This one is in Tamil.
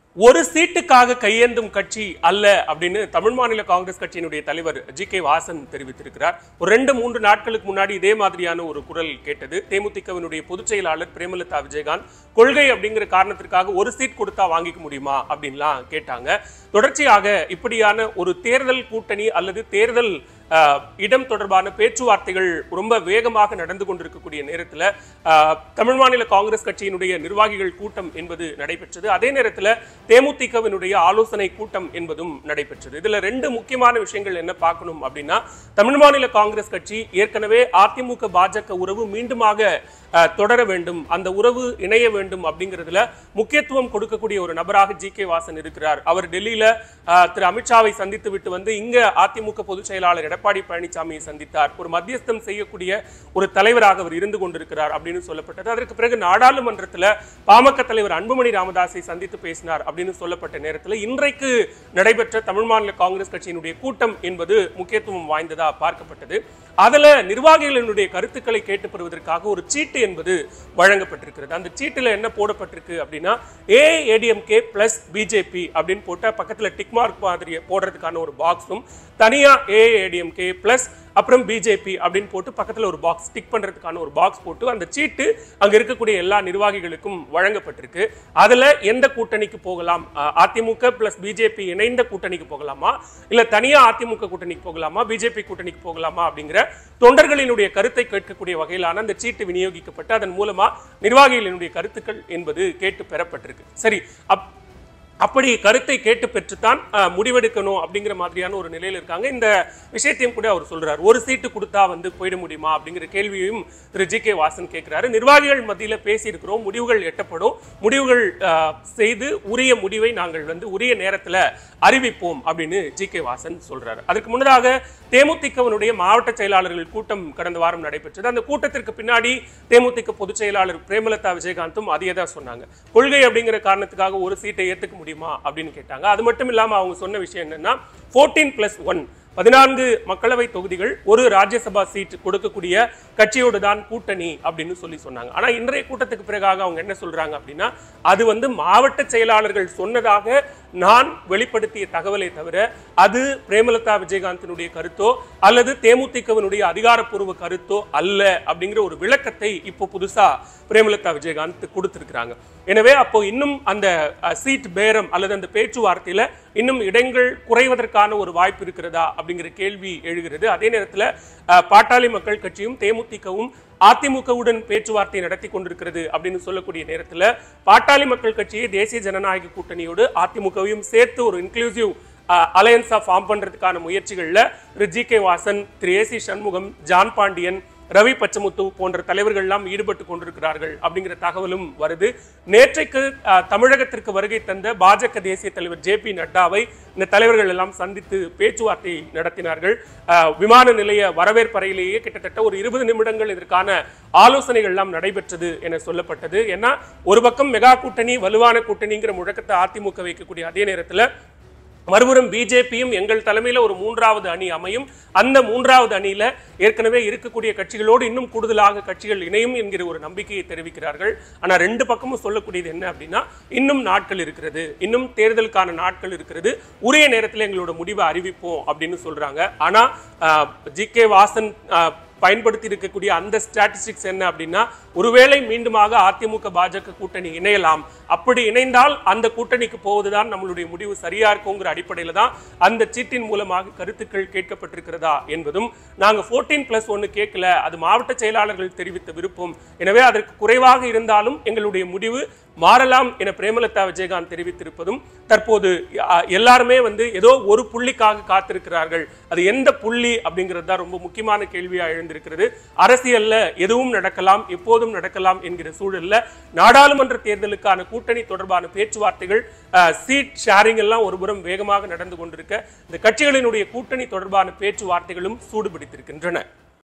ஒரு சீட்டுக்காக கையேந்தும் கட்சி அல்ல அப்படின்னு தமிழ் மாநில காங்கிரஸ் கட்சியினுடைய தலைவர் ஜி கே வாசன் தெரிவித்திருக்கிறார் ஒரு ரெண்டு மூன்று நாட்களுக்கு முன்னாடி இதே மாதிரியான ஒரு குரல் கேட்டது தேமுதிகவினுடைய பொதுச் செயலாளர் பிரேமலதா விஜயகாந்த் கொள்கை அப்படிங்கிற காரணத்திற்காக ஒரு சீட் கொடுத்தா வாங்கிக்க முடியுமா அப்படின்லாம் கேட்டாங்க தொடர்ச்சியாக இப்படியான ஒரு தேர்தல் கூட்டணி அல்லது தேர்தல் ஆஹ், இடம் தொடர்பான பேச்சுவார்த்தைகள் ரொம்ப வேகமாக நடந்து கொண்டிருக்கக்கூடிய நேரத்தில் தமிழ் மாநில காங்கிரஸ் கட்சியினுடைய நிர்வாகிகள் கூட்டம் என்பது நடைபெற்றது அதே நேரத்தில் தேமுதிகவினுடைய ஆலோசனை கூட்டம் என்பதும் நடைபெற்றது இதுல ரெண்டு முக்கியமான விஷயங்கள் என்ன பார்க்கணும் அப்படின்னா தமிழ் மாநில காங்கிரஸ் கட்சி ஏற்கனவே அதிமுக பாஜக உறவு மீண்டுமாக ஆஹ், தொடர வேண்டும் அந்த உறவு இணைய வேண்டும் அப்படிங்கிறதுல முக்கியத்துவம் கொடுக்கக்கூடிய ஒரு நபராக ஜி கே வாசன் இருக்கிறார் அவர் டெல்லியில ஆஹ், திரு அமித்ஷாவை சந்தித்து விட்டு வந்து இங்க அதிமுக பொதுச் செயலாளர் எடப்பாடி பழனிசாமியை சந்தித்தார் ஒரு மத்தியஸ்தம் செய்யக்கூடிய ஒரு தலைவராக அவர் இருந்து கொண்டிருக்கிறார் அப்படின்னு சொல்லப்பட்டது அதற்கு பிறகு நாடாளுமன்றத்துல பாமக தலைவர் அன்புமணி ராமதாஸை சந்தித்து பேசினார் அப்படின்னு சொல்லப்பட்ட நேரத்துல இன்றைக்கு நடைபெற்ற தமிழ் மாநில காங்கிரஸ் கட்சியினுடைய கூட்டம் என்பது முக்கியத்துவம் வாய்ந்ததா பார்க்கப்பட்டது அதுல நிர்வாகிகளினுடைய கருத்துக்களை கேட்டு பெறுவதற்காக ஒரு சீட்டு என்பது வழங்கப்பட்டிருக்கிறது அந்த சீட்டுல என்ன போடப்பட்டிருக்கு அப்படின்னா ஏஏடிஎம்கே பிளஸ் பிஜேபி அப்படின்னு போட்ட பக்கத்துல டிக் மார்க் மாதிரி போடுறதுக்கான ஒரு பாக்ஸும் தனியா ஏஏடிஎம்கே பிளஸ் அப்புறம் பிஜேபி அப்படின்னு போட்டு பக்கத்துல ஒரு பாக்ஸ் டிக் பண்றதுக்கான ஒரு பாக்ஸ் போட்டு அந்த சீட்டு அங்க இருக்கக்கூடிய எல்லா நிர்வாகிகளுக்கும் வழங்கப்பட்டிருக்கு அதுல எந்த கூட்டணிக்கு போகலாம் அஹ், அதிமுக பிளஸ் பிஜேபி இணைந்த கூட்டணிக்கு போகலாமா இல்ல தனியா அதிமுக கூட்டணிக்கு போகலாமா பிஜேபி கூட்டணிக்கு போகலாமா அப்படிங்கிற தொண்டர்களினுடைய கருத்தை கேட்கக்கூடிய வகையிலான அந்த சீட்டு விநியோகிக்கப்பட்டு அதன் மூலமா நிர்வாகிகளினுடைய கருத்துக்கள் என்பது கேட்டு பெறப்பட்டிருக்கு சரி அப் அப்படி கருத்தை கேட்டு பெற்றுத்தான் அஹ், முடிவெடுக்கணும் அப்படிங்கிற மாதிரியான ஒரு நிலையில் இருக்காங்க இந்த விஷயத்தையும் கூட அவர் சொல்றார் ஒரு சீட்டு கொடுத்தா வந்து போயிட முடியுமா அப்படிங்கிற கேள்வியையும் திரு ஜி கே வாசன் கேட்கிறாரு நிர்வாகிகள் மத்தியில பேசியிருக்கிறோம் முடிவுகள் எட்டப்படும் முடிவுகள் அஹ், செய்து உரிய முடிவை நாங்கள் வந்து உரிய நேரத்துல அறிவிப்போம் அப்படின்னு ஜி கே வாசன் சொல்றாரு அதுக்கு முன்னதாக தேமுதிகவினுடைய மாவட்ட செயலாளர்கள் கூட்டம் கடந்த வாரம் நடைபெற்றது அந்த கூட்டத்திற்கு பின்னாடி தேமுதிக பொதுச் செயலாளர் பிரேமலதா விஜயகாந்தும் அதையே தான் சொன்னாங்க கொள்கை அப்படிங்கிற காரணத்துக்காக ஒரு சீட்டை ஏத்துக்க முடியுமா அப்படின்னு கேட்டாங்க அது மட்டும் இல்லாம அவங்க சொன்ன விஷயம் என்னன்னா 14 பிளஸ் ஒன் பதினான்கு மக்களவை தொகுதிகள் ஒரு ராஜ்யசபா சீட் கொடுக்கக்கூடிய கட்சியோடு தான் கூட்டணி அப்படின்னு சொல்லி சொன்னாங்க ஆனா இன்றைய கூட்டத்துக்கு பிறகாக அவங்க என்ன சொல்றாங்க அப்படின்னா அது வந்து மாவட்ட செயலாளர்கள் சொன்னதாக நான் வெளிப்படுத்திய தகவலை தவிர அது பிரேமலதா விஜயகாந்தினுடைய கருத்தோ அல்லது தேமுதிகவினுடைய அதிகாரப்பூர்வ கருத்தோ அல்ல அப்படிங்கிற ஒரு விளக்கத்தை இப்போ புதுசா பிரேமலதா விஜயகாந்த் கொடுத்திருக்கிறாங்க எனவே அப்போ இன்னும் அந்த அஹ், சீட் பேரம் அல்லது அந்த பேச்சுவார்த்தையில இன்னும் இடங்கள் குறைவதற்கான ஒரு வாய்ப்பு இருக்கிறதா அப்படிங்கிற கேள்வி எழுகிறது அதே நேரத்துல அஹ், பாட்டாளி மக்கள் கட்சியும் தேமுதிகவும் அதிமுகவுடன் பேச்சுவார்த்தை நடத்தி கொண்டிருக்கிறது அப்படின்னு சொல்லக்கூடிய நேரத்துல பாட்டாளி மக்கள் கட்சியை தேசிய ஜனநாயக கூட்டணியோடு அதிமுகவையும் சேர்த்து ஒரு இன்க்ளூசிவ் அலையன்ஸா ஃபார்ம் பண்றதுக்கான முயற்சிகள்ல திரு ஜி கே வாசன் திரு ஏசி சண்முகம் ஜான் பாண்டியன் ரவி பச்சமுத்து போன்ற தலைவர்கள் எல்லாம் ஈடுபட்டு கொண்டிருக்கிறார்கள் அப்படிங்கிற தகவலும் வருது நேற்றைக்கு அஹ், தமிழகத்திற்கு வருகை தந்த பாஜக தேசிய தலைவர் ஜே பி நட்டாவை இந்த தலைவர்கள் எல்லாம் சந்தித்து பேச்சுவார்த்தை நடத்தினார்கள் அஹ், விமான நிலைய வரவேற்பறையிலேயே கிட்டத்தட்ட ஒரு இருபது நிமிடங்கள் இதற்கான ஆலோசனைகள் எல்லாம் நடைபெற்றது என சொல்லப்பட்டது ஏன்னா ஒரு பக்கம் மெகா கூட்டணி வலுவான கூட்டணிங்கிற முழக்கத்தை அதிமுக வைக்கக்கூடிய அதே நேரத்துல மறுபுறம் பிஜேபியும் எங்கள் தலைமையில ஒரு மூன்றாவது அணி அமையும் அந்த மூன்றாவது அணியில ஏற்கனவே இருக்கக்கூடிய கட்சிகளோடு இன்னும் கூடுதலாக கட்சிகள் இணையும் என்கிற ஒரு நம்பிக்கையை தெரிவிக்கிறார்கள் ஆனா ரெண்டு பக்கமும் சொல்லக்கூடியது என்ன அப்படின்னா இன்னும் நாட்கள் இருக்கிறது இன்னும் தேர்தலுக்கான நாட்கள் இருக்கிறது உரிய நேரத்தில் எங்களோட முடிவை அறிவிப்போம் அப்படின்னு சொல்றாங்க ஆனா ஜி கே வாசன் ஆஹ், பயன்படுத்தி இருக்கக்கூடிய அந்த ஸ்டாட்டிஸ்டிக்ஸ் என்ன அப்படின்னா ஒருவேளை மீண்டுமாக அதிமுக பாஜக கூட்டணி இணையலாம் அப்படி இணைந்தால் அந்த கூட்டணிக்கு போவதுதான் நம்மளுடைய முடிவு சரியா இருக்குங்கிற அடிப்படையில தான் அந்த சீட்டின் மூலமாக கருத்துக்கள் கேட்கப்பட்டிருக்கிறதா என்பதும் நாங்க 14 பிளஸ் ஒன்னு கேட்கல அது மாவட்ட செயலாளர்கள் தெரிவித்த விருப்பம் எனவே அதற்கு குறைவாக இருந்தாலும் எங்களுடைய முடிவு மாறலாம் என பிரேமலதா விஜயகாந்த் தெரிவித்திருப்பதும் தற்போது அ, எல்லாருமே வந்து ஏதோ ஒரு புள்ளிக்காக காத்திருக்கிறார்கள் அது எந்த புள்ளி அப்படிங்கிறது தான் ரொம்ப முக்கியமான கேள்வியா எழுந்திருக்கிறது அரசியல்ல எதுவும் நடக்கலாம் எப்போதும் நடக்கலாம் என்கிற சூழல்ல நாடாளுமன்ற தேர்தலுக்கான கூட்டணி தொடர்பான பேச்சுவார்த்தைகள் சீட் ஷேரிங் எல்லாம் ஒருபுறம் வேகமாக நடந்து கொண்டிருக்க இந்த கட்சிகளினுடைய கூட்டணி தொடர்பான பேச்சுவார்த்தைகளும் சூடுபிடித்திருக்கின்றன